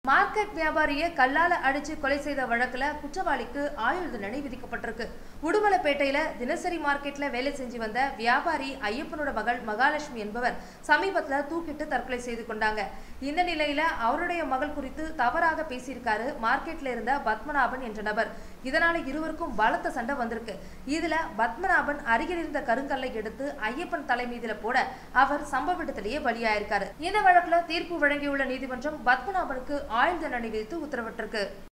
market வியாபாரியை கல்லால அடிச்சு கொலை செய்த வழக்குல குற்றவாளிக்கு ஆயுள் தண்டனை விதிக்கப்பட்டிருக்கு உடுமலைப்பேட்டையில தினசரி மார்க்கெட்ல வேலை செஞ்சு வந்த வியாபாரி ஐயப்பனோட மகள் மகாலட்சுமி என்பவர் சமீபத்துல தூக்கிட்டு தற்கொலை செய்து கொண்டாங்க இந்த நிலையில அவருடைய மகள் குறித்து தவறாக பேசியிருக்காரு மார்க்கெட்ல இருந்த பத்மநாபன் என்ற நபர் இதனால இருவருக்கும் பலத்த சண்டை வந்திருக்கு இதுல பத்மநாபன் அருகில் இருந்த கருங்கல்லை எடுத்து ஐயப்பன் தலை மீதுல போட அவர் சம்பவ இடத்திலேயே பலியாயிருக்காரு இந்த வழக்குல தீர்ப்பு வழங்கியுள்ள நீதிமன்றம் பத்மநாபனுக்கு ஆயுள் தண்டனை விதித்து உத்தரவிட்டிருக்கு